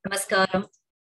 நமஸ்காரம்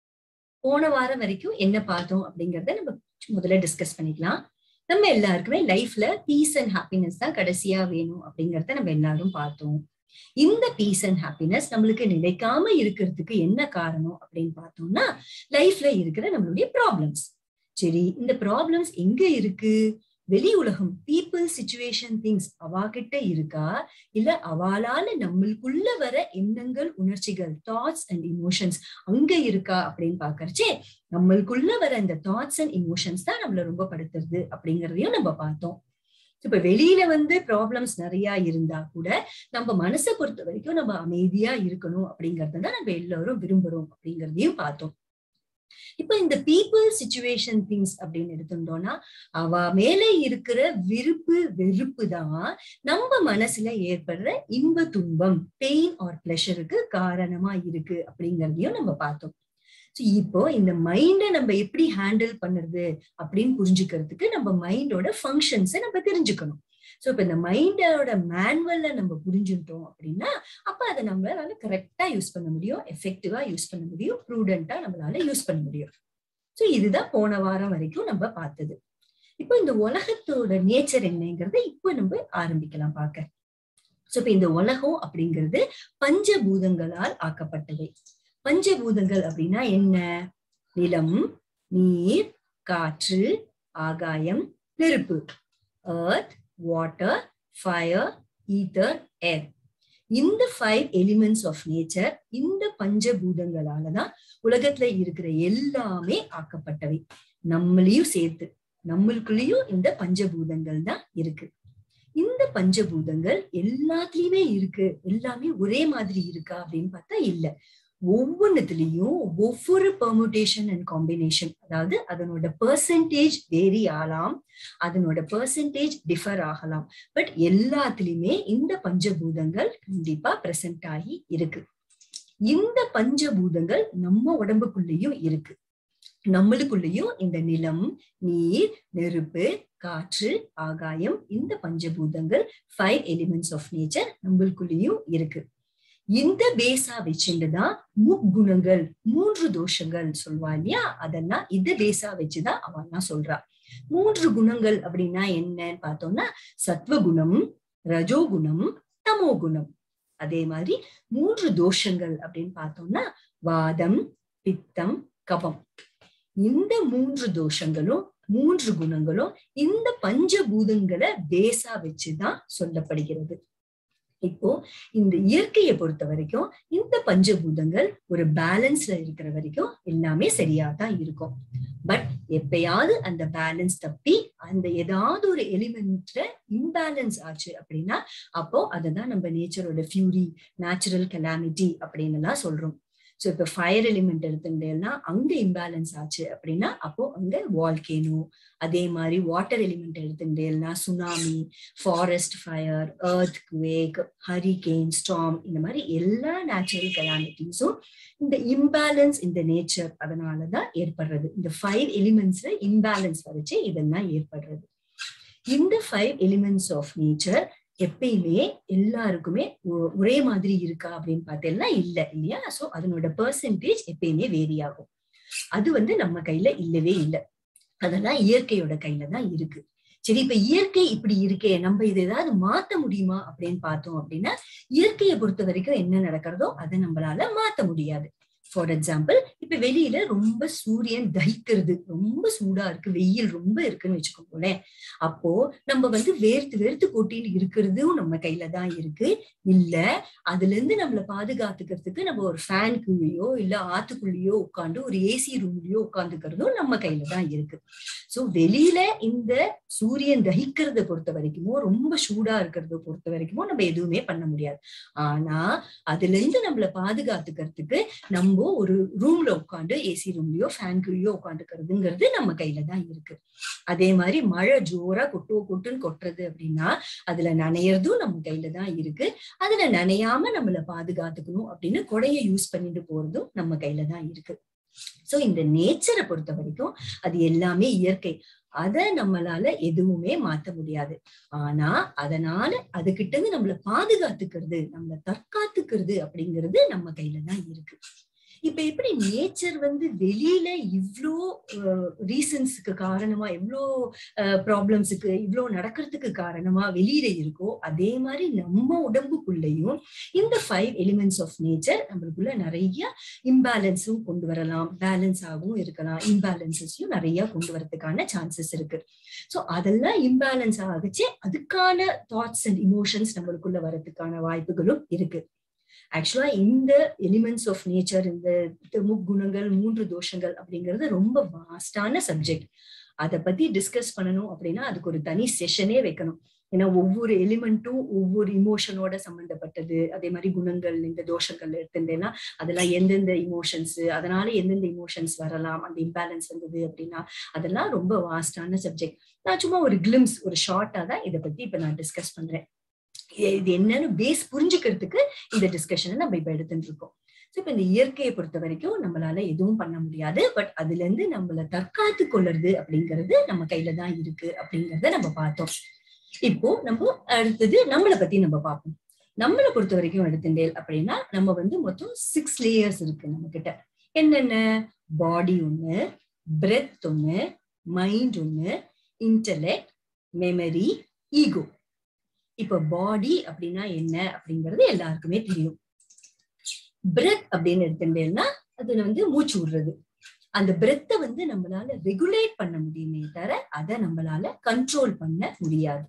போன வாரம் வரைக்கும் என்ன பார்த்தோம் அப்படிங்கறத நம்ம முதல்ல டிஸ்கஸ் பண்ணிக்கலாம் நம்ம எல்லாருக்குமே லைஃப்ல பீஸ் அண்ட் ஹாப்பினஸ் தான் கடைசியா வேணும் அப்படிங்கறத நம்ம எல்லாரும் பார்த்தோம் இந்த பீஸ் அண்ட் ஹாப்பினஸ் நம்மளுக்கு நிலைக்காம இருக்கிறதுக்கு என்ன காரணம் அப்படின்னு பார்த்தோம்னா லைஃப்ல இருக்கிற நம்மளுடைய ப்ராப்ளம்ஸ் சரி இந்த ப்ராப்ளம்ஸ் எங்க இருக்கு வெளி உலகம் பீப்புள் சிச்சுவேஷன் திங்ஸ் அவாகிட்ட இருக்கா இல்ல அவாலால நம்மளுக்குள்ள வர எண்ணங்கள் உணர்ச்சிகள் தாட்ஸ் அண்ட் இமோஷன்ஸ் அங்க இருக்கா அப்படின்னு பாக்கறச்சே நம்மளுக்குள்ள வர இந்த தாட்ஸ் அண்ட் இமோஷன்ஸ் தான் நம்மள ரொம்ப படுத்துறது அப்படிங்கறதையும் நம்ம பார்த்தோம் இப்ப வெளியில வந்து ப்ராப்ளம்ஸ் நிறைய இருந்தா கூட நம்ம மனசை பொறுத்த வரைக்கும் நம்ம அமைதியா இருக்கணும் அப்படிங்கறத தான் நம்ம எல்லாரும் விரும்புறோம் அப்படிங்கறதையும் பார்த்தோம் இப்ப இந்த பீப்புள் சிச்சுவேஷன் திங்ஸ் அப்படின்னு எடுத்துட்டோம்னா அவ மேல இருக்கிற விருப்பு வெறுப்பு தான் நம்ம மனசுல ஏற்படுற இன்ப துன்பம் பெயின் ஆர் பிளஷருக்கு காரணமா இருக்கு அப்படிங்கறதையும் நம்ம பார்த்தோம் இப்போ இந்த மைண்டை நம்ம எப்படி ஹேண்டில் பண்ணுறது அப்படின்னு புரிஞ்சுக்கிறதுக்கு நம்ம மைண்டோட ஃபங்க்ஷன்ஸை நம்ம தெரிஞ்சுக்கணும் ஸோ இப்போ இந்த மைண்டோட மேனுவல்ல நம்ம புரிஞ்சுட்டோம் அப்படின்னா அப்ப அதை நம்மளால கரெக்டா யூஸ் பண்ண முடியும் எஃபெக்டிவா யூஸ் பண்ண முடியும் ப்ரூடெண்டா நம்மளால யூஸ் பண்ண முடியும் ஸோ இதுதான் போன வாரம் வரைக்கும் நம்ம பார்த்தது இப்போ இந்த உலகத்தோட நேச்சர் என்னங்கிறத இப்போ நம்ம ஆரம்பிக்கலாம் பார்க்க ஸோ இப்போ இந்த உலகம் அப்படிங்கிறது பஞ்சபூதங்களால் ஆக்கப்பட்டவை பஞ்சபூதங்கள் அப்படின்னா என்ன நிலம் நீர் காற்று ஆகாயம் நெருப்பு earth water fire ether air இந்த ஃபைவ் எலிமெண்ட்ஸ் ஆஃப் நேச்சர் இந்த பஞ்சபூதங்களால தான் உலகத்துல இருக்கிற எல்லாமே ஆக்கப்பட்டவை நம்மளையும் சேர்த்து நம்மளுக்குள்ளேயும் இந்த பஞ்சபூதங்கள் தான் இருக்கு இந்த பஞ்சபூதங்கள் எல்லாத்துலயுமே இருக்கு எல்லாமே ஒரே மாதிரி இருக்கா அப்படின்னு பார்த்தா இல்ல ஒவ்வொன்னுத்துலயும் ஒவ்வொரு பெர்முடேஷன் அண்ட் காம்பினேஷன் அதாவது அதனோட பெர்சன்டேஜ் வேரி ஆகலாம் அதனோட பெர்சன்டேஜ் டிஃபர் ஆகலாம் பட் எல்லாத்துலயுமே இந்த பஞ்சபூதங்கள் கண்டிப்பா பிரசன்ட் ஆகி இருக்கு இந்த பஞ்சபூதங்கள் நம்ம உடம்புக்குள்ளேயும் இருக்கு நம்மளுக்குள்ளேயும் இந்த நிலம் நீர் நெருப்பு காற்று ஆகாயம் இந்த பஞ்சபூதங்கள் ஃபைவ் எலிமெண்ட்ஸ் ஆஃப் நேச்சர் நம்மளுக்குள்ளேயும் இருக்கு இந்த பேஸா வச்சுட்டுதான் முக்குணங்கள் மூன்று தோஷங்கள் சொல்வா இல்லையா அதெல்லாம் இந்த பேஸா வச்சுதான் அவெல்லாம் சொல்றா மூன்று குணங்கள் அப்படின்னா என்னன்னு பார்த்தோம்னா சத்வகுணம் ரஜோகுணம் தமோகுணம் அதே மாதிரி மூன்று தோஷங்கள் அப்படின்னு பார்த்தோம்னா வாதம் பித்தம் கபம் இந்த மூன்று தோஷங்களும் மூன்று குணங்களும் இந்த பஞ்சபூதங்களை பேஸா வச்சுதான் சொல்லப்படுகிறது இப்போ இந்த இயற்கையை பொறுத்த வரைக்கும் இந்த பஞ்சபூதங்கள் ஒரு பேலன்ஸ்ல இருக்கிற வரைக்கும் எல்லாமே சரியா தான் இருக்கும் பட் எப்பயாவது அந்த பேலன்ஸ் தப்பி அந்த ஏதாவது ஒரு எலிமெண்ட்ல இம்பேலன்ஸ் ஆச்சு அப்படின்னா அப்போ அததான் நம்ம நேச்சரோட ஃபியூரி நேச்சுரல் கலாமிட்டி அப்படின்னு எல்லாம் சொல்றோம் ஸோ இப்போ ஃபயர் எலிமெண்ட் எடுத்துட்டேன்னா அங்க இம்பேலன்ஸ் ஆச்சு அப்படின்னா அப்போ அங்க வால்கேனோ அதே மாதிரி வாட்டர் எலிமெண்ட் எடுத்துட்டேன்னா tsunami forest fire earthquake hurricane storm இந்த மாதிரி எல்லா நேச்சுரல் கலாமிட்டிஸும் இந்த இம்பேலன்ஸ் இந்த நேச்சர் அதனாலதான் ஏற்படுறது இந்த ஃபைவ் எலிமெண்ட்ஸ்ல இம்பேலன்ஸ் வச்சு இதெல்லாம் ஏற்படுறது இந்த ஃபைவ் எலிமெண்ட்ஸ் ஆஃப் நேச்சர் எப்பயுமே எல்லாருக்குமே ஒரே மாதிரி இருக்கா அப்படின்னு பார்த்தேன்னா இல்ல இல்லையா சோ அதனோட பெர்சன்டேஜ் எப்பயுமே வேரி ஆகும் அது வந்து நம்ம கையில இல்லவே இல்லை அதெல்லாம் இயற்கையோட கையில தான் இருக்கு சரி இப்ப இயற்கை இப்படி இருக்கே நம்ம இதை ஏதாவது மாத்த முடியுமா அப்படின்னு பார்த்தோம் அப்படின்னா இயற்கையை பொறுத்த வரைக்கும் என்ன நடக்கிறதோ அதை நம்மளால மாத்த முடியாது ஃபார் எக்ஸாம்பிள் இப்ப வெளியில ரொம்ப சூரியன் தகிக்கிறது ரொம்ப சூடா இருக்கு வெயில் ரொம்ப இருக்குன்னு வச்சுக்கோங்களேன் அப்போ நம்ம வந்து வேர்த்து வேர்த்து கொட்டின்னு இருக்கிறதும் நம்ம கையில தான் இருக்கு இல்ல அதுல இருந்து நம்மள பாதுகாத்துக்கிறதுக்கு நம்ம ஒரு ஃபேனுக்குள்ளேயோ இல்ல ஆத்துக்குள்ளேயோ உட்காந்து ஒரு ஏசி ரூம்லயோ உட்காந்துக்கிறதும் நம்ம கையில தான் இருக்கு சோ வெளியில இந்த சூரியன் தகிக்கிறத பொறுத்த வரைக்குமோ ரொம்ப சூடா இருக்கிறத பொறுத்த வரைக்குமோ நம்ம எதுவுமே பண்ண முடியாது ஆனா அதுல இருந்து நம்மள பாதுகாத்துக்கிறதுக்கு நம்ம ஒரு ரூம்ல உட்காந்து ஏசி ரூம்லயோ ஃபேன்குள்ளயோ உட்காந்துக்கிறதுங்கிறது நம்ம கையில தான் இருக்கு அதே மாதிரி மழை ஜோரா கொட்டோ கொட்டுன்னு கொட்டுறது அப்படின்னா அதுல நனையறதும் நம்ம கையில தான் இருக்கு அதுல நனையாம நம்மள பாதுகாத்துக்கணும் அப்படின்னு கொடையை யூஸ் பண்ணிட்டு போறதும் நம்ம கையில தான் இருக்கு சோ இந்த நேச்சரை பொறுத்த வரைக்கும் அது எல்லாமே இயற்கை அத நம்மளால எதுவுமே மாத்த முடியாது ஆனா அதனால அதுகிட்ட இருந்து நம்மள பாதுகாத்துக்கிறது நம்மள தற்காத்துக்கிறது அப்படிங்கிறது நம்ம கையில தான் இருக்கு இப்ப எப்படி நேச்சர் வந்து வெளியில இவ்ளோ ரீசன்ஸுக்கு காரணமா இவ்ளோ ப்ராப்ளம்ஸுக்கு இவ்ளோ நடக்கிறதுக்கு காரணமா வெளியில இருக்கோ அதே மாதிரி நம்ம உடம்புக்குள்ளேயும் இந்த ஃபைவ் எலிமெண்ட்ஸ் ஆஃப் நேச்சர் நம்மளுக்குள்ள நிறைய இம்பேலன்ஸும் கொண்டு வரலாம் பேலன்ஸ் ஆகவும் இருக்கலாம் இம்பேலன்சஸையும் நிறைய கொண்டு வரதுக்கான சான்சஸ் இருக்கு ஸோ அதெல்லாம் இம்பேலன்ஸ் ஆகுச்சு அதுக்கான தாட்ஸ் அண்ட் இமோஷன்ஸ் நம்மளுக்குள்ள வரதுக்கான வாய்ப்புகளும் இருக்கு ஆக்சுவலா இந்த எலிமெண்ட்ஸ் ஆஃப் நேச்சர் இந்த முக்குணங்கள் மூன்று தோஷங்கள் அப்படிங்கிறது ரொம்ப வாஸ்டான சப்ஜெக்ட் அதை பத்தி டிஸ்கஸ் பண்ணணும் அப்படின்னா அதுக்கு ஒரு தனி செஷனே வைக்கணும் ஏன்னா ஒவ்வொரு எலிமெண்ட்டும் ஒவ்வொரு இமோஷனோட சம்பந்தப்பட்டது அதே மாதிரி குணங்கள் இந்த தோஷங்கள் எடுத்துட்டேன்னா அதெல்லாம் எந்தெந்த இமோஷன்ஸ் அதனால எந்தெந்த இமோஷன்ஸ் வரலாம் அந்த இம்பேலன்ஸ் வந்தது அப்படின்னா அதெல்லாம் ரொம்ப வாஸ்டான சப்ஜெக்ட் நான் சும்மா ஒரு கிளிம்ஸ் ஒரு ஷார்ட்டா தான் இதை பத்தி இப்ப நான் டிஸ்கஸ் பண்றேன் இது என்னன்னு பேஸ் புரிஞ்சுக்கிறதுக்கு இந்த டிஸ்கஷனை நம்ம இப்ப எடுத்துட்டு இருக்கோம் ஸோ இப்ப இந்த இயற்கையை பொறுத்த வரைக்கும் நம்மளால எதுவும் பண்ண முடியாது பட் அதுல இருந்து நம்மள தற்காத்து கொள்ளுறது அப்படிங்கிறது நம்ம கையில தான் இருக்கு அப்படிங்கறத நம்ம பார்த்தோம் இப்போ நம்ம அடுத்தது நம்மளை பத்தி நம்ம பார்ப்போம் நம்மளை பொறுத்த வரைக்கும் எடுத்துட்டேல் அப்படின்னா நம்ம வந்து மொத்தம் சிக்ஸ் லேயர்ஸ் இருக்கு நம்ம கிட்ட என்னென்ன பாடி ஒண்ணு பிரெத் ஒண்ணு மைண்ட் ஒண்ணு இன்டலெக்ட் மெமரி ஈகோ இப்ப பாடி அப்படின்னா என்ன அப்படிங்கிறது எல்லாருக்குமே தெரியும் பிரெத் அப்படின்னு எடுத்துட்டேன்னா அதுல வந்து மூச்சு விடுறது அந்த பிரெத்தை வந்து நம்மளால ரெகுலேட் பண்ண முடியுமே தவிர அதை நம்மளால கண்ட்ரோல் பண்ண முடியாது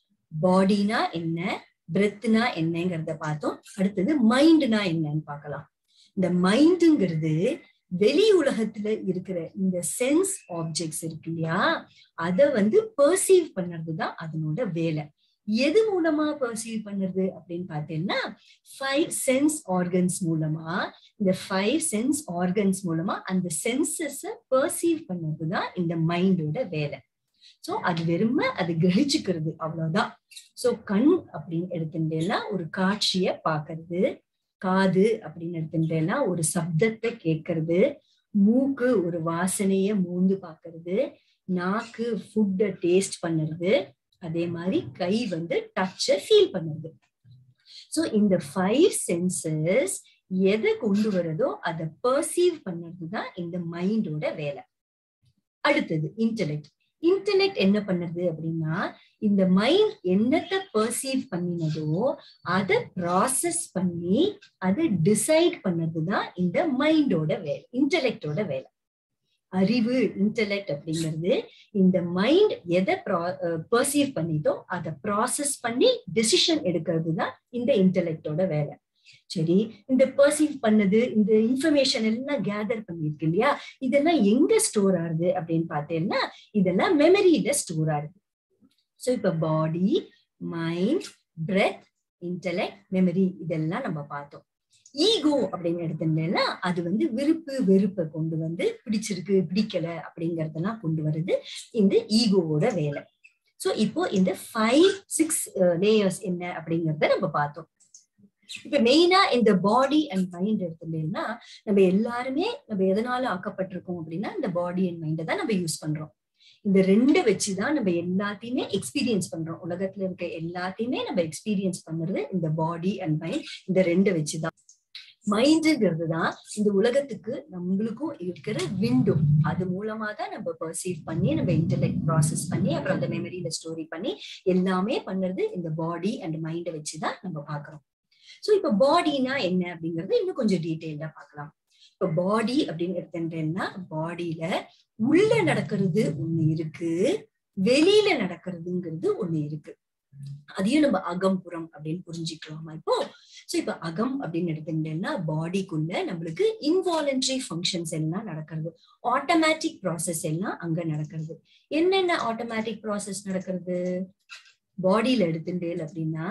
பாடினா என்ன பிரெத்னா என்னங்கிறத பார்த்தோம் அடுத்தது மைண்ட்னா என்னன்னு பார்க்கலாம் இந்த மைண்டுங்கிறது வெளி உலகத்துல இருக்கிற இந்த சென்ஸ் ஆப்ஜெக்ட்ஸ் இருக்கு இல்லையா அத வந்து பர்சீவ் பண்ணுறதுதான் அதனோட வேலை எது மூலமா பர்சீவ் பண்ணுறது அப்படின்னு பார்த்தீங்கன்னா ஃபைவ் சென்ஸ் ஆர்கன்ஸ் மூலமா இந்த ஃபைவ் சென்ஸ் ஆர்கன்ஸ் மூலமா அந்த சென்சஸ பர்சீவ் பண்ணது தான் இந்த மைண்டோட வேலை சோ அது வெறும அது கிரகிச்சுக்கிறது அவ்வளவுதான் சோ கண் அப்படின்னு எடுத்துட்டேன்னா ஒரு காட்சிய பாக்குறது காது அப்படின்னு எடுத்துட்டேன்னா ஒரு சப்தத்தை கேட்கறது மூக்கு ஒரு வாசனைய மூந்து பாக்குறது நாக்கு ஃபுட்டை டேஸ்ட் பண்ணுறது அதே மாதிரி கை வந்து டச்ச ஃபீல் பண்ணுறது ஸோ இந்த ஃபைவ் சென்சஸ் எதை கொண்டு வரதோ அதை பர்சீவ் பண்ணுறது தான் இந்த மைண்டோட வேலை அடுத்தது இன்டெலெக்ட் இன்டெலெக்ட் என்ன பண்ணுது அப்படின்னா இந்த மைண்ட் என்னத்தை பர்சீவ் பண்ணினதோ அதை ப்ராசஸ் பண்ணி அதை டிசைட் பண்ணதுதான் இந்த மைண்டோட வேலை இன்டெலெக்டோட வேலை அறிவு இன்டெலெக்ட் அப்படிங்கிறது இந்த மைண்ட் எதை பர்சீவ் பண்ணிட்டோ அதை ப்ராசஸ் பண்ணி டெசிஷன் எடுக்கிறது தான் இந்த இன்டெலெக்டோட வேலை சரி இந்த பர்சீவ் பண்ணது இந்த இன்ஃபர்மேஷன் எல்லாம் கேதர் பண்ணிருக்கு இல்லையா இதெல்லாம் எங்க ஸ்டோர் ஆகுது அப்படின்னு பார்த்தீங்கன்னா இதெல்லாம் மெமரியில ஸ்டோர் ஆகுது ஸோ இப்ப body mind breath intellect memory இதெல்லாம் நம்ம பார்த்தோம் ஈகோ அப்படின்னு எடுத்தோம்னா அது வந்து விருப்பு வெறுப்பை கொண்டு வந்து பிடிச்சிருக்கு பிடிக்கல அப்படிங்கறதெல்லாம் கொண்டு வருது இந்த ஈகோவோட வேலை சோ இப்போ இந்த ஃபைவ் சிக்ஸ் லேயர்ஸ் என்ன அப்படிங்கறத நம்ம பார்த்தோம் இப்ப மெயினா இந்த பாடி அண்ட் மைண்ட் எடுத்துட்டோம்னா நம்ம எல்லாருமே நம்ம எதனால ஆக்கப்பட்டிருக்கோம் அப்படின்னா இந்த பாடி அண்ட் மைண்டை தான் நம்ம யூஸ் பண்றோம் இந்த ரெண்டை வச்சுதான் நம்ம எல்லாத்தையுமே எக்ஸ்பீரியன்ஸ் பண்றோம் உலகத்துல இருக்க எல்லாத்தையுமே நம்ம எக்ஸ்பீரியன்ஸ் பண்றது இந்த பாடி அண்ட் மைண்ட் இந்த ரெண்டை வச்சுதான் மைண்டுங்கிறது தான் இந்த உலகத்துக்கு நம்மளுக்கும் இருக்கிற விண்டோ அது மூலமா தான் நம்ம பர்சீவ் பண்ணி நம்ம இன்டெலெக்ட் ப்ராசஸ் பண்ணி அப்புறம் அந்த மெமரியில ஸ்டோரி பண்ணி எல்லாமே பண்ணுறது இந்த பாடி அண்ட் மைண்டை வச்சுதான் நம்ம பாக்குறோம் ஸோ இப்ப பாடினா என்ன அப்படிங்கறது இன்னும் கொஞ்சம் டீட்டெயில்டா பார்க்கலாம் இப்ப பாடி அப்படின்னு எடுத்துட்டேன்னா பாடியில உள்ள நடக்கிறது ஒண்ணு இருக்கு வெளியில நடக்கிறதுங்கிறது ஒண்ணு இருக்கு அதையும் நம்ம அகம்புறம் அப்படின்னு புரிஞ்சுக்கலாமா இப்போ சோ இப்ப அகம் அப்படின்னு எடுத்துட்டேன்னா பாடிக்குள்ள நம்மளுக்கு இன்வாலன்ட்ரி ஃபங்க்ஷன்ஸ் எல்லாம் நடக்கிறது ஆட்டோமேட்டிக் ப்ராசஸ் எல்லாம் அங்க நடக்கிறது என்னென்ன ஆட்டோமேட்டிக் ப்ராசஸ் நடக்கிறது பாடியில எடுத்துட்டேல் அப்படின்னா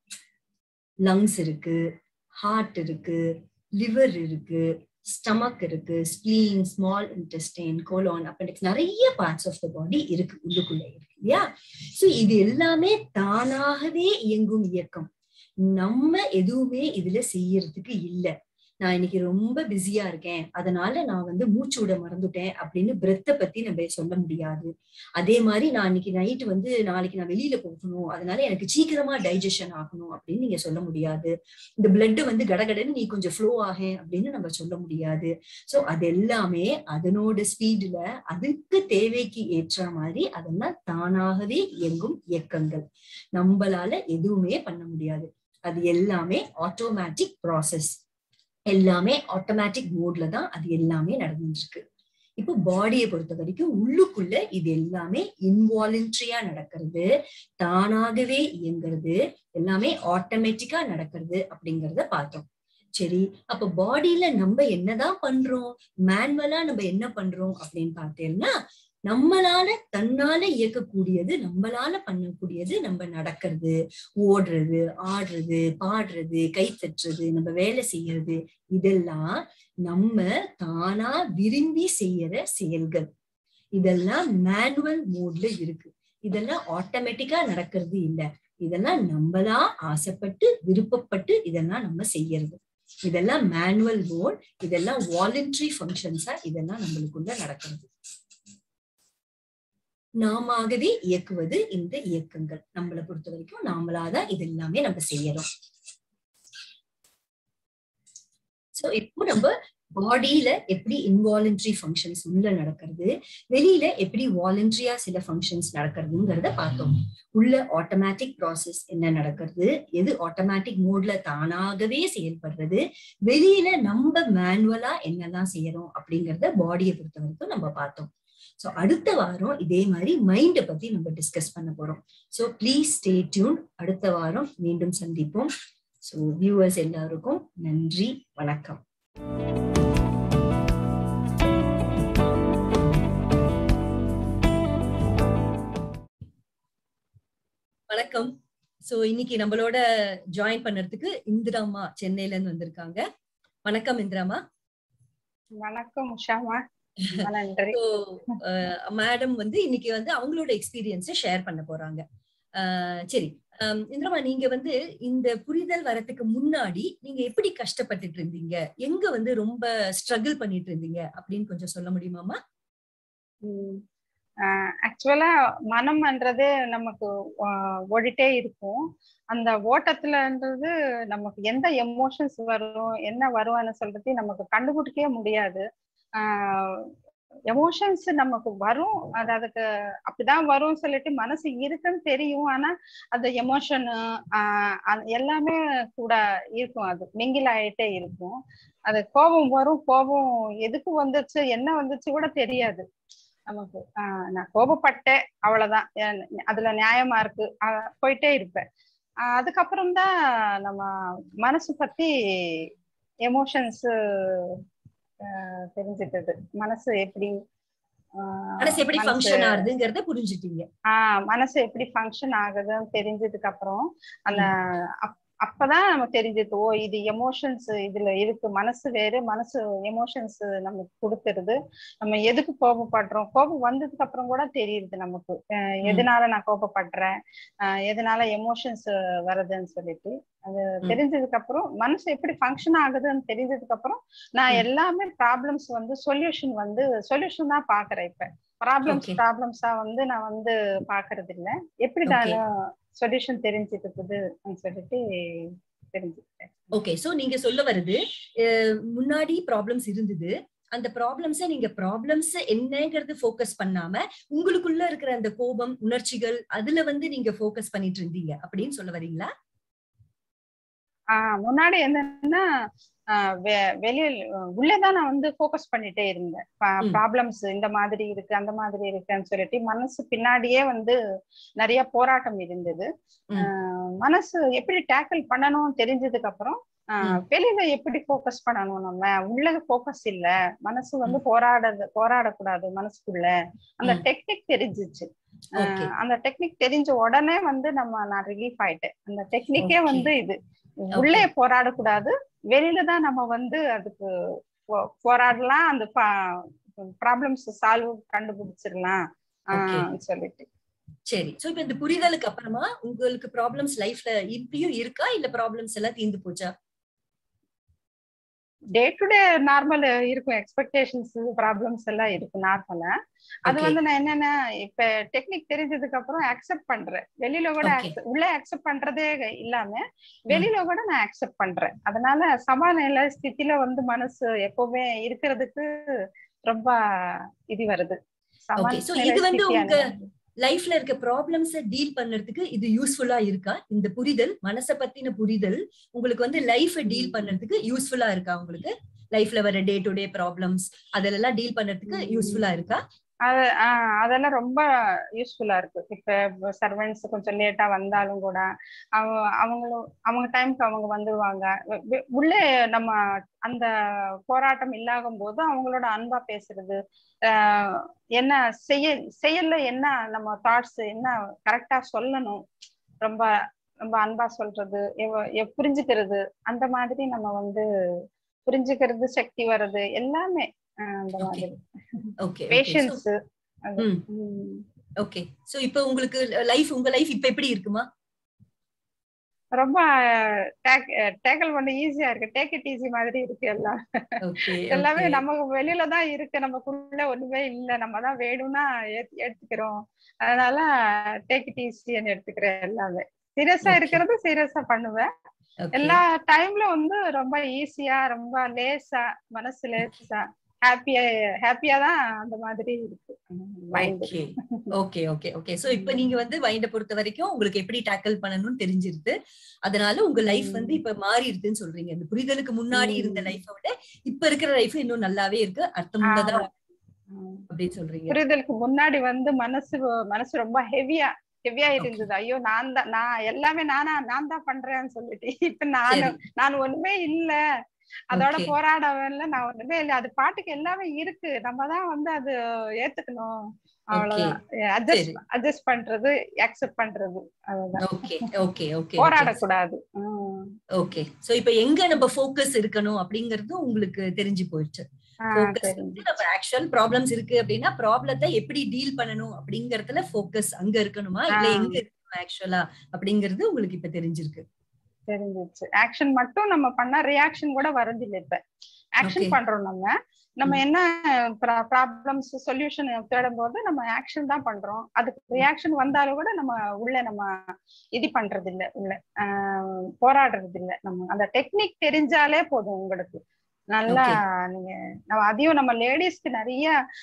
லங்ஸ் இருக்கு ஹார்ட் இருக்கு லிவர் இருக்கு ஸ்டமக் இருக்கு spleen small intestine colon appendix நிறைய பார்ட்ஸ் ஆஃப் த பாடி இருக்கு உள்ளுக்குள்ள இருக்கு இல்லையா சோ இது எல்லாமே தானாகவே இயங்கும் இயக்கம் நம்ம எதுவுமே இதுல செய்யறதுக்கு இல்ல நான் இன்னைக்கு ரொம்ப பிஸியா இருக்கேன் அதனால நான் வந்து மூச்சு விட மறந்துட்டேன் அப்படின்னு பிரெத்தை பத்தி நம்ம சொல்ல முடியாது அதே மாதிரி நான் இன்னைக்கு நைட்டு வந்து நாளைக்கு நான் வெளியில போகணும் அதனால எனக்கு சீக்கிரமா டைஜஷன் ஆகணும் அப்படின்னு நீங்க சொல்ல முடியாது இந்த பிளட் வந்து கடகடன்னு நீ கொஞ்சம் ஃப்ளோ ஆக அப்படின்னு நம்ம சொல்ல முடியாது சோ அது எல்லாமே அதனோட ஸ்பீடுல அதுக்கு தேவைக்கு ஏற்ற மாதிரி அதெல்லாம் தானாகவே இயங்கும் இயக்கங்கள் நம்மளால எதுவுமே பண்ண முடியாது அது எல்லாமே ஆட்டோமேட்டிக் ப்ராசஸ் எல்லாமே ஆட்டோமேட்டிக் மோட்ல தான் அது எல்லாமே நடந்துட்டு இருக்கு இப்போ பாடியை பொறுத்த வரைக்கும் உள்ளுக்குள்ள இது எல்லாமே இன்வாலன்ட்ரியா நடக்கிறது தானாகவே இயங்குறது எல்லாமே ஆட்டோமேட்டிக்கா நடக்கிறது அப்படிங்கறத பார்த்தோம் சரி அப்ப பாடியில நம்ம என்னதான் பண்றோம் மேனுவலா நம்ம என்ன பண்றோம் அப்படின்னு பார்த்தேன்னா நம்மளால தன்னால இயக்கக்கூடியது நம்மளால பண்ணக்கூடியது நம்ம நடக்கிறது ஓடுறது ஆடுறது பாடுறது கை தட்டுறது நம்ம வேலை செய்யறது இதெல்லாம் நம்ம தானா விரும்பி செய்யற செயல்கள் இதெல்லாம் மேனுவல் மோட்ல இருக்கு இதெல்லாம் ஆட்டோமேட்டிக்கா நடக்கிறது இல்ல இதெல்லாம் நம்மளா ஆசைப்பட்டு விருப்பப்பட்டு இதெல்லாம் நம்ம செய்யறது இதெல்லாம் மேனுவல் மோட் இதெல்லாம் வாலண்டரி ஃபங்க்ஷன்ஸா இதெல்லாம் நம்மளுக்குள்ள நடக்கிறது நாமவே இயக்குவது இந்த இயக்கங்கள் நம்மளை பொறுத்த வரைக்கும் நாமளாதான் இது எல்லாமே நம்ம செய்யறோம் சோ இப்போ நம்ம பாடியில எப்படி இன்வாலண்டரி ஃபங்க்ஷன்ஸ் உள்ள நடக்கிறது வெளியில எப்படி வாலண்டரியா சில ஃபங்க்ஷன்ஸ் நடக்கிறதுங்கிறத பார்த்தோம் உள்ள ஆட்டோமேட்டிக் ப்ராசஸ் என்ன நடக்கிறது எது ஆட்டோமேட்டிக் மோட்ல தானாகவே செயல்படுறது வெளியில நம்ம மேனுவலா என்னெல்லாம் செய்யறோம் அப்படிங்கறத பாடியை பொறுத்த வரைக்கும் நம்ம பார்த்தோம் ஸோ அடுத்த வாரம் இதே மாதிரி மைண்டை பத்தி நம்ம டிஸ்கஸ் பண்ண போறோம் ஸோ ப்ளீஸ் ஸ்டே டியூன் அடுத்த வாரம் மீண்டும் சந்திப்போம் ஸோ வியூவர்ஸ் எல்லாருக்கும் நன்றி வணக்கம் வணக்கம் சோ இன்னைக்கு நம்மளோட ஜாயின் பண்ணறதுக்கு இந்திராமா சென்னையில இருந்து வந்திருக்காங்க வணக்கம் இந்திராமா வணக்கம் உஷாமா நன்றி மேடம் வந்து இன்னைக்கு வந்து அவங்களோட எக்ஸ்பீரியன்ஸை ஷேர் பண்ண போறாங்க சரி இந்திரமா நீங்க வந்து இந்த புரிதல் வரத்துக்கு முன்னாடி நீங்க எப்படி கஷ்டப்பட்டுட்டு இருந்தீங்க எங்க வந்து ரொம்ப ஸ்ட்ரகிள் பண்ணிட்டு இருந்தீங்க அப்படின்னு கொஞ்சம் சொல்ல முடியுமாமா ஆக்சுவலா மனம்ன்றது நமக்கு ஓடிட்டே இருக்கும் அந்த ஓட்டத்துலன்றது நமக்கு எந்த எமோஷன்ஸ் வரும் என்ன வருவான்னு சொல்றது நமக்கு கண்டுபிடிக்கவே முடியாது எமோஷன்ஸ் நமக்கு வரும் அது அதுக்கு அப்படிதான் வரும்னு சொல்லிட்டு மனசு இருக்குன்னு தெரியும் ஆனா அந்த எமோஷன் எல்லாமே கூட இருக்கும் அது மிங்கில் ஆயிட்டே இருக்கும் அது கோபம் வரும் கோபம் எதுக்கு வந்துச்சு என்ன வந்துச்சு கூட தெரியாது நமக்கு ஆஹ் நான் கோபப்பட்டேன் அவ்வளவுதான் அதுல நியாயமா இருக்கு போயிட்டே இருப்பேன் அதுக்கப்புறம் தான் நம்ம மனசு பத்தி எமோஷன்ஸ் தெரிஞ்சிட்டது மனசு எப்படி மனசு எப்படி ஃபங்க்ஷன் ஆகுதுங்கிறத புரிஞ்சுட்டீங்க ஆஹ் மனசு எப்படி ஃபங்க்ஷன் ஆகுதுன்னு தெரிஞ்சதுக்கு அப்புறம் அந்த அப்பதான் நம்ம தெரிஞ்சது ஓ இது எமோஷன்ஸ் இதுல இருக்கு மனசு வேறு மனசு எமோஷன்ஸ் நமக்கு கொடுத்துருது நம்ம எதுக்கு கோபப்படுறோம் கோபம் வந்ததுக்கு அப்புறம் கூட தெரியுது நமக்கு எதனால நான் கோபப்படுறேன் எதனால எமோஷன்ஸ் வருதுன்னு சொல்லிட்டு அது தெரிஞ்சதுக்கு அப்புறம் மனசு எப்படி ஃபங்க்ஷன் ஆகுதுன்னு தெரிஞ்சதுக்கு அப்புறம் நான் எல்லாமே ப்ராப்ளம்ஸ் வந்து சொல்யூஷன் வந்து சொல்யூஷன் தான் பாக்குறேன் இப்ப ப்ராப்ளம்ஸ் ப்ராப்ளம்ஸா வந்து நான் வந்து பாக்குறது இல்ல எப்படி நான் சொல்யூஷன் தெரிஞ்சுக்குது சொல்லிட்டு தெரிஞ்சுக்கிட்டேன் ஓகே சோ நீங்க சொல்ல வருது முன்னாடி ப்ராப்ளம்ஸ் இருந்தது அந்த ப்ராப்ளம்ஸ நீங்க ப்ராப்ளம்ஸ் என்னங்கிறது ஃபோக்கஸ் பண்ணாம உங்களுக்குள்ள இருக்கிற அந்த கோபம் உணர்ச்சிகள் அதுல வந்து நீங்க ஃபோக்கஸ் பண்ணிட்டு இருந்தீங்க அப்படின்னு சொல்ல வரீங்களா ஆஹ் முன்னாடி என்னன்னா வெளியில் உள்ளேதான் நான் வந்து ஃபோக்கஸ் பண்ணிட்டே இருந்தேன் ப்ராப்ளம்ஸ் இந்த மாதிரி இருக்கு அந்த மாதிரி இருக்குன்னு சொல்லிட்டு மனசு பின்னாடியே வந்து நிறைய போராட்டம் இருந்தது மனசு எப்படி டேக்கிள் பண்ணணும்னு தெரிஞ்சதுக்கு அப்புறம் வெளியில எப்படி ஃபோக்கஸ் பண்ணணும் நம்ம உள்ள ஃபோக்கஸ் இல்ல மனசு வந்து போராட போராடக்கூடாது மனசுக்குள்ள அந்த டெக்னிக் தெரிஞ்சிச்சு அந்த டெக்னிக் தெரிஞ்ச உடனே வந்து நம்ம நான் ரிலீஃப் ஆயிட்டேன் அந்த டெக்னிக்கே வந்து இது உள்ளே போராடக்கூடாது வெளியில தான் நம்ம வந்து அதுக்கு போராடலாம் அந்த ப்ராப்ளம்ஸ் சால்வ் கண்டுபிடிச்சிடலாம் சொல்லிட்டு சரி சோ இப்ப இந்த புரிதலுக்கு அப்புறமா உங்களுக்கு ப்ராப்ளம்ஸ் லைஃப்ல இப்பயும் இருக்கா இல்ல ப்ராப்ளம்ஸ் எல்லாம் தீர்ந்து போச்சா டே டு டே நார்மல் இருக்கும் எக்ஸ்பெக்டேஷன்ஸ் ப்ராப்ளம்ஸ் எல்லாம் இருக்கும் நார்மலா அது Okay. வந்து நான் என்னன்னா இப்ப டெக்னிக் தெரிஞ்சதுக்கு அப்புறம் அக்செப்ட் பண்றேன் வெளியில கூட Okay. accept- உள்ள அக்செப்ட் பண்றதே இல்லாம வெளியில கூட நான் அக்செப்ட் பண்றேன் அதனால சமநிலை ஸ்திதியில வந்து மனசு எப்பவுமே இருக்கிறதுக்கு ரொம்ப இது வருது Okay, so சமநிலை இது வந்து ஸ்திதி உங்க- அடையுது. லைஃப்ல இருக்க ப்ராப்ளம்ஸ டீல் பண்றதுக்கு இது யூஸ்ஃபுல்லா இருக்கா இந்த புரிதல் மனச பத்தின புரிதல் உங்களுக்கு வந்து லைஃப டீல் பண்றதுக்கு யூஸ்ஃபுல்லா இருக்கா உங்களுக்கு லைஃப்ல வர டே டு டே ப்ராப்ளம்ஸ் அதெல்லாம் டீல் பண்றதுக்கு யூஸ்ஃபுல்லா இருக்கா அது ஆஹ் அதெல்லாம் ரொம்ப யூஸ்ஃபுல்லா இருக்கு இப்ப சர்வெண்ட்ஸ் கொஞ்சம் லேட்டா வந்தாலும் கூட அவங்க அவங்களும் அவங்க டைம்க்கு அவங்க வந்துருவாங்க வெ- வெ- உள்ளே நம்ம அந்த போராட்டம் இல்லாகும் போது அவங்களோட அன்பா பேசுறது ஆஹ் என்ன செய்ய செயல்ல என்ன நம்ம தாட்ஸ் என்ன கரெக்டா சொல்லணும் ரொம்ப ரொம்ப அன்பா சொல்றது எவ- எவ்- புரிஞ்சுக்கிறது அந்த மாதிரி நம்ம வந்து புரிஞ்சுக்கிறது சக்தி வர்றது எல்லாமே ஆஹ் அந்த Okay. மாதிரி ஓகே பேஷன்ஸ் ம். ஓகே சோ இப்போ உங்களுக்கு லைஃப் உங்க லைஃப் இப்ப எப்படி இருக்குமா ரொம்ப டேக்கிள் பண்ண ஈஸியா இருக்கு டேக் இட் ஈஸி மாதிரி இருக்கு எல்லாம் ஓகே எல்லாமே நமக்கு வெளியில தான் இருக்கு நமக்குள்ள ஒண்ணுமே இல்ல நம்ம தான் வேணும்னா ஏத்- எடுத்துக்கிறோம் அதனால டேக் இட் ஈஸின்னு எடுத்துக்கிறேன் எல்லாமே சீரியஸா Okay. இருக்கிறது சீரியஸா பண்ணுவேன் எல்லா டைம்ல வந்து ரொம்ப ஈஸியா ரொம்ப லேசா மனசு லேசா ஹாப்பியா ஹாப்பியா தான் அந்த மாதிரி இருக்கு mind okay okay okay okay so இப்போ நீங்க வந்து மைண்ட பொறுத்த வரைக்கும் உங்களுக்கு எப்படி டேக்கிள் பண்ணணும்னு தெரிஞ்சிருது அதனால உங்க லைஃப் வந்து இப்ப மாறிடுதுன்னு சொல்றீங்க இந்த புரிதலுக்கு முன்னாடி இருந்த லைஃப விட இப்ப இருக்கிற லைஃப் இன்னும் நல்லாவே இருக்கு அர்த்தமுள்ளதா அப்படின்னு சொல்றீங்க புரிதலுக்கு முன்னாடி வந்து மனசு மனசு ரொம்ப ஹெவியா ஹெவியா இருந்தது ஐயோ நான் தான் நான் எல்லாமே நானா நான் தான் பண்றேன்னு சொல்லிட்டு இப்ப நானு சரி நான் ஒண்ணுமே இல்ல அதோட Okay. போராடவே நான் ஒண்ணுமே இல்ல அது பாட்டுக்கு எல்லாமே இருக்கு நம்ம தான் வந்து அது ஏத்துக்கணும் அவ்வளவுதான் அட்ஜஸ்ட் சரி. அட்ஜஸ்ட் பண்றது அக்செப்ட் பண்றது அதுதான் ஓகே ஓகே ஓகே போராடக்கூடாது உம். ஓகே சோ இப்ப எங்க நம்ம ஃபோக்கஸ் இருக்கணும் அப்படிங்கறது உங்களுக்கு தெரிஞ்சு போயிடுச்சு ஆஹ் ஃபோக்கஸ் சரி வந்து நம்ம ஆக்சுவல் ப்ராப்ளம்ஸ் இருக்கு அப்படின்னா ப்ராப்ளத்தை எப்படி டீல் பண்ணணும் அப்படிங்கறதுல ஃபோக்கஸ் அங்க இருக்கணுமா இல்ல ஆ. எங்க இருக்கணும் ஆக்சுவலா அப்படிங்கறது உங்களுக்கு இப்ப தெரிஞ்சிருக்கு தெரிஞ்சிச்சு ஆக்ஷன் மட்டும் நம்ம பண்ணா ரியாக்ஷன் கூட வருது இல்ல இப்ப ஆக்ஷன் Okay. பண்றோம் நம்ம நம்ம ம். என்ன ப்ராப்ளம்ஸ் சொல்யூஷன் தேடும் போது நம்ம ஆக்ஷன் தான் பண்றோம் அதுக்கு ரியாக்ஷன் வந்தாலும் கூட நம்ம உள்ள நம்ம இது பண்றது இல்ல உள்ள ஆஹ் போராடுறது இல்ல நம்ம அந்த டெக்னிக் தெரிஞ்சாலே போதும் உங்களுக்கு நல்லா நீங்க நம்ம அதையும் நம்ம லேடிஸ்க்கு நிறைய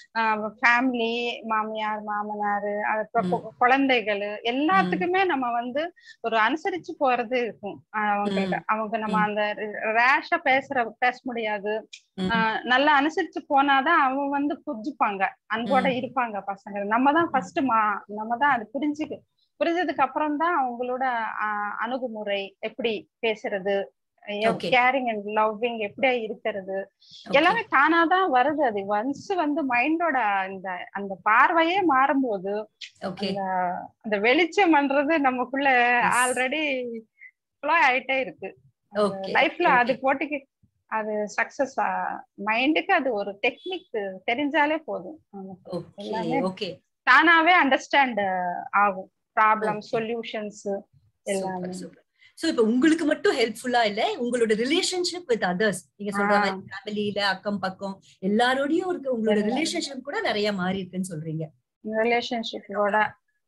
ஃபேமிலி மாமியார் மாமனார் அதுக்கப்புறம் கு- குழந்தைகள் எல்லாத்துக்குமே நம்ம வந்து ஒரு அனுசரிச்சு போறது இருக்கும் ஆஹ் அவங்களுக்கு அவங்க நம்ம அந்த ரேஷா பேசுற பேச முடியாது ம். ஆஹ் நல்லா அனுசரிச்சு போனாதான் அவங்க வந்து புரிஞ்சுப்பாங்க அன்போட ம். இருப்பாங்க பசங்க நம்ம தான் ஃபர்ஸ்ட் மா நம்ம தான் அது புரிஞ்சுக்கு புரிஞ்சதுக்கு அப்புறம் தான் அவங்களோட ஆஹ் அணுகுமுறை எப்படி பேசுறது Okay. கேரிங் அண்ட் லவ்விங் எப்படியா இருக்கிறது Okay. எல்லாமே தானாதான் வருது அது ஒன்ஸ் வந்து மைண்டோட இந்த அந்த பார்வையே மாறும்போது ஓகே அந்த அந்த வெளிச்சம்ன்றது நமக்குள்ள Yes. ஆல்ரெடி ஃப்ளோ ஆயிட்டே இருக்கு ஓகே லைஃப்ல அது போட்டுக்கு அது சக்சஸ் மைண்டுக்கு அது ஒரு டெக்னிக் தெரிஞ்சாலே போதும் நமக்கு. ஓகே எல்லாமே ஓகே தானாவே அண்டர்ஸ்டாண்ட் ஆகும் ப்ராப்ளம் Okay. சொல்யூஷன்ஸ் எல்லாமே சூப்பர் சூப்பர் சோ இப்ப உங்களுக்கு மட்டும் ஹெல்ப்ஃபுல்லா இல்ல உங்களோட ரிலேஷன்ஷிப் வித் அதர்ஸ் நீங்க சொல்ற ஆ. மாதிரி ஃபேமிலில அக்கம் பக்கம் எல்லாரோடயும் இருக்க உங்களோட எல்லாரும். ரிலேஷன்ஷிப் கூட நிறைய மாறி இருக்குன்னு சொல்றீங்க ரிலேஷன்ஷிப்போட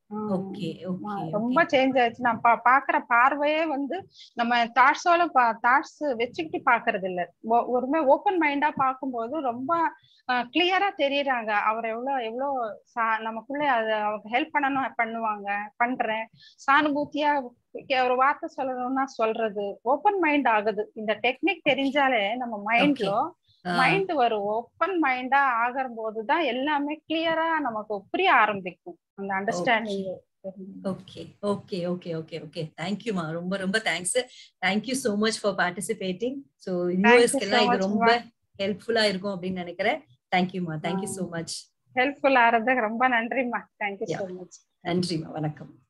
ஓகே ஓகே ரொம்ப சேஞ்ச் ஆயிடுச்சு நான் பா- பாக்குற பார்வையே வந்து நம்ம தாட்ஸோட தாட்ஸ் வச்சுக்கிட்டு பாக்குறது இல்ல ஒ- ஒருமே ஓப்பன் மைண்டா பார்க்கும்போது ரொம்ப கிளியரா தெரியறாங்க அவர் எவ்வளவு எவ்வளவு சா- நமக்குள்ள அது அவங்க ஹெல்ப் பண்ணணும் பண்ணுவாங்க பண்றேன் சானுபூத்தியா கே- ஒரு வார்த்தை சொல்லணும்னா சொல்றது ஓப்பன் மைண்ட் ஆகுது இந்த டெக்னிக் தெரிஞ்சாலே நம்ம மைண்ட்ல மைண்ட் வரும் ஓப்பன் மைண்டா ஆகிற போதுதான் எல்லாமே கிளியரா நமக்கு புரிய ஆரம்பிக்கும் அந்த understanding okay okay okay okay okay தேங்க்யூமா ரொம்ப ரொம்ப thanks thank you so much for participating so யூஎஸ்க்கு எல்லாம் so இது much, ரொம்ப ஹெல்ப்ஃபுல்லா இருக்கும் அப்படின்னு நினைக்கிறேன் தேங்க்யூமா தேங்க்யூ சோ மச் ஹெல்ப்ஃபுல் ஆறதுக்கு ரொம்ப நன்றிம்மா தேங்க்யூ Yeah. ஸோ மச் நன்றிமா வணக்கம்